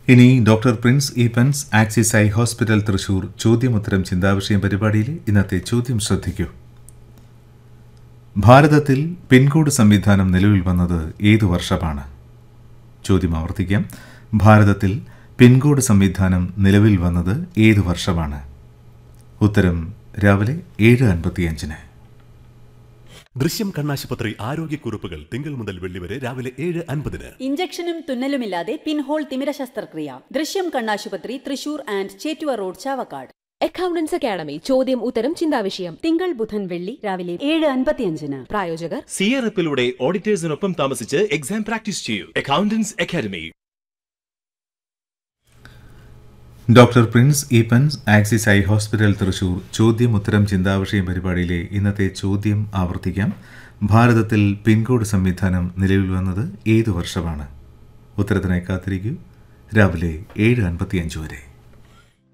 ഇനി doctor Prince Eappen's Axis eye hospital Thrissur ചോദ്യമുത്തരം ചിന്താവിഷയം പരിപാടിയിലെ ഇന്നത്തെ ചോദ്യം ശ്രദ്ധിക്കൂ ഭാരതത്തിൽ പിൻകോഡ് സംവിധാനം നിലവിൽ വന്നത് ഏതു വർഷമാണ് ചോദ്യം ആവർത്തിക്കാം ഭാരതത്തിൽ പിൻകോഡ് സംവിധാനം നിലവിൽ വന്നത് ഏതു വർഷമാണ് ഉത്തരം രാവിലെ ഏഴ് അൻപത്തിയഞ്ചിന് ദൃശ്യം കണ്ണാശുപത്രി ആരോഗ്യക്കുറിപ്പുകൾ തിങ്കൾ മുതൽ വെള്ളി വരെ രാവിലെ ഏഴ് അൻപതിന് ഇഞ്ചക്ഷനും തുന്നലുമില്ലാതെ പിൻഹോൾ തിമിര ശസ്ത്രക്രിയ ദൃശ്യം കണ്ണാശുപത്രി Thrissur and Chettuva road Chavakkad accountants academy ചോദ്യം ഉത്തരം ചിന്താവിഷയം തിങ്കൾ ബുധൻ വെള്ളി രാവിലെ ഏഴ് അൻപത്തിയഞ്ചിന് പ്രായോജകർ സി ആർ എഫിലൂടെ ഓഡിറ്റേഴ്സിനൊപ്പം താമസിച്ച് എക്സാം പ്രാക്ടീസ് ചെയ്യൂ accountants academy doctor Prince Eappen's Axis eye hospital Thrissur ചോദ്യം ഉത്തരം ചിന്താവിഷയം പരിപാടിയിലെ ഇന്നത്തെ ചോദ്യം ആവർത്തിക്കാം ഭാരതത്തിൽ പിൻകോഡ് സംവിധാനം നിലവിൽ വന്നത് ഏതു വർഷമാണ് ഉത്തരത്തിനായി കാത്തിരിക്കൂ രാവിലെ ഏഴ് അൻപത്തിയഞ്ച് വരെ